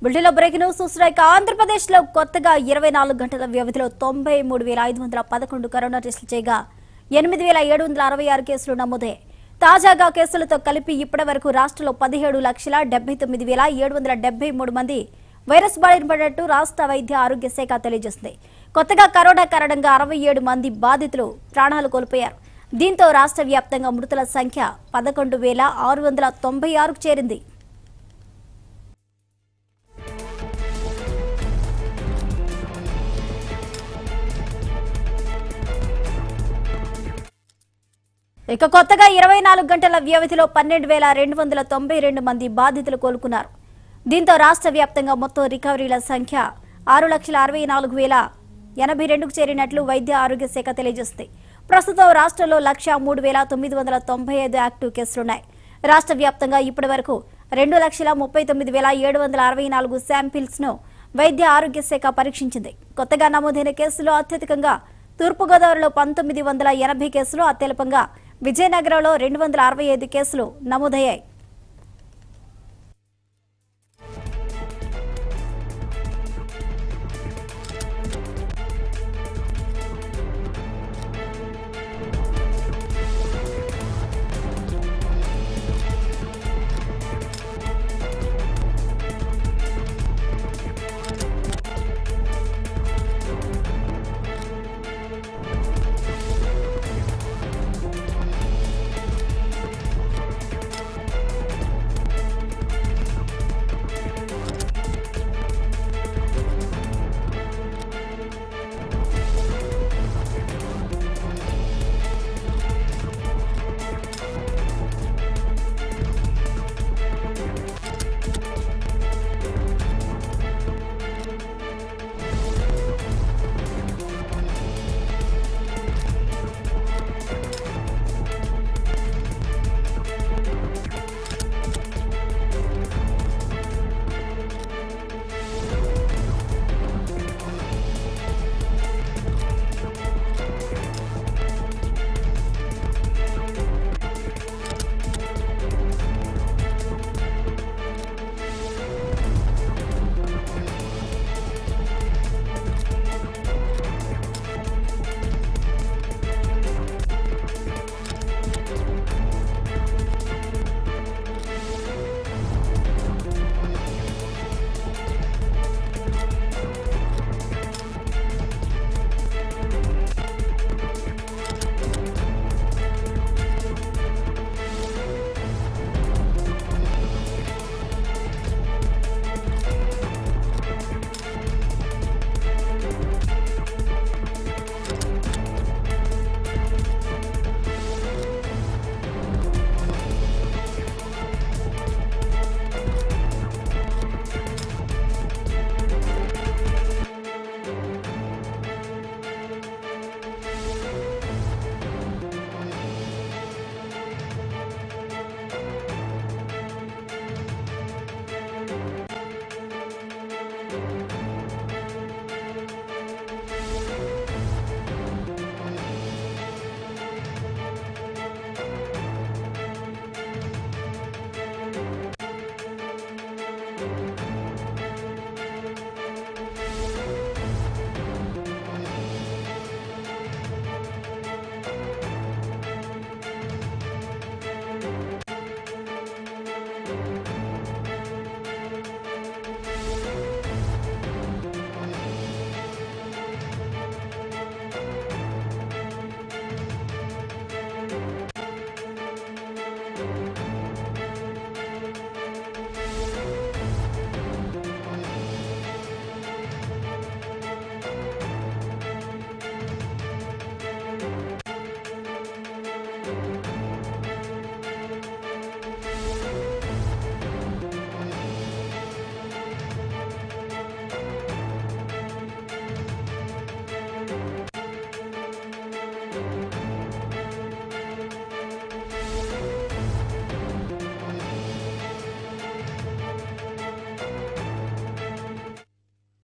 బుల్టెలో breaking news చూస్తున్నాయి ఇక ఆంధ్రప్రదేశ్లో కొత్తగా ఇరవై నాలుగు గంటల వ్యవధిలో తొంభై మూడు వేల ఐదు వందల పదకొండు కరోనా టెస్టులు చేయగా ఎనిమిది వేల ఏడు వందల అరవై ఆరు కేసులు నమోదయ్యాయి తాజాగా కేసులతో కలిపి ఇప్పటి వరకు రాష్ట్రంలో పదిహేడు లక్షల డెబ్బై తొమ్మిది వేల ఏడు వందల డెబ్బై మూడు మంది వైరస్ బారిన పడినట్టు రాష్ట్ర వైద్య ఆరోగ్య శాఖ తెలియజేసింది కొత్తగా కరోనా కారణంగా అరవై ఏడు మంది బాధితులు ప్రాణాలు కోల్పోయారు దీంతో రాష్ట్ర వ్యాప్తంగా మృతుల సంఖ్య పదకొండు వేల ఆరు వందల తొంభై ఆరుకు చేరింది ఇక కొత్తగా ఇరవై నాలుగు గంటల వ్యవధిలో పన్నెండు వేల రెండు వందల తొంభై రెండు మంది బాధితులు కోలుకున్నారు దీంతో రాష్ట్ర వ్యాప్తంగా మొత్తం రికవరీల సంఖ్య ఆరు లక్షల అరవై నాలుగు వేల ఎనభై రెండుకు చేరినట్లు వైద్య ఆరోగ్య శాఖ తెలియజేస్తుంది ప్రస్తుతం రాష్ట్రంలో లక్ష మూడు వేల తొమ్మిది వందల తొంభై ఐదు యాక్టివ్ కేసులున్నాయి రాష్ట్ర వ్యాప్తంగా ఇప్పటి వరకు రెండు లక్షల ముప్పై తొమ్మిది వేల ఏడు వందల అరవై నాలుగు శాంపిల్స్ ను వైద్య ఆరోగ్య శాఖ పరీక్షించింది కొత్తగా నమోదైన కేసులు అత్యధికంగా తూర్పుగోదావరిలో పంతొమ్మిది వందల ఎనభై కేసులు అత్యల్పంగా విజయనగరంలో రెండు వందల అరవై ఐదు కేసులు నమోదయ్యాయి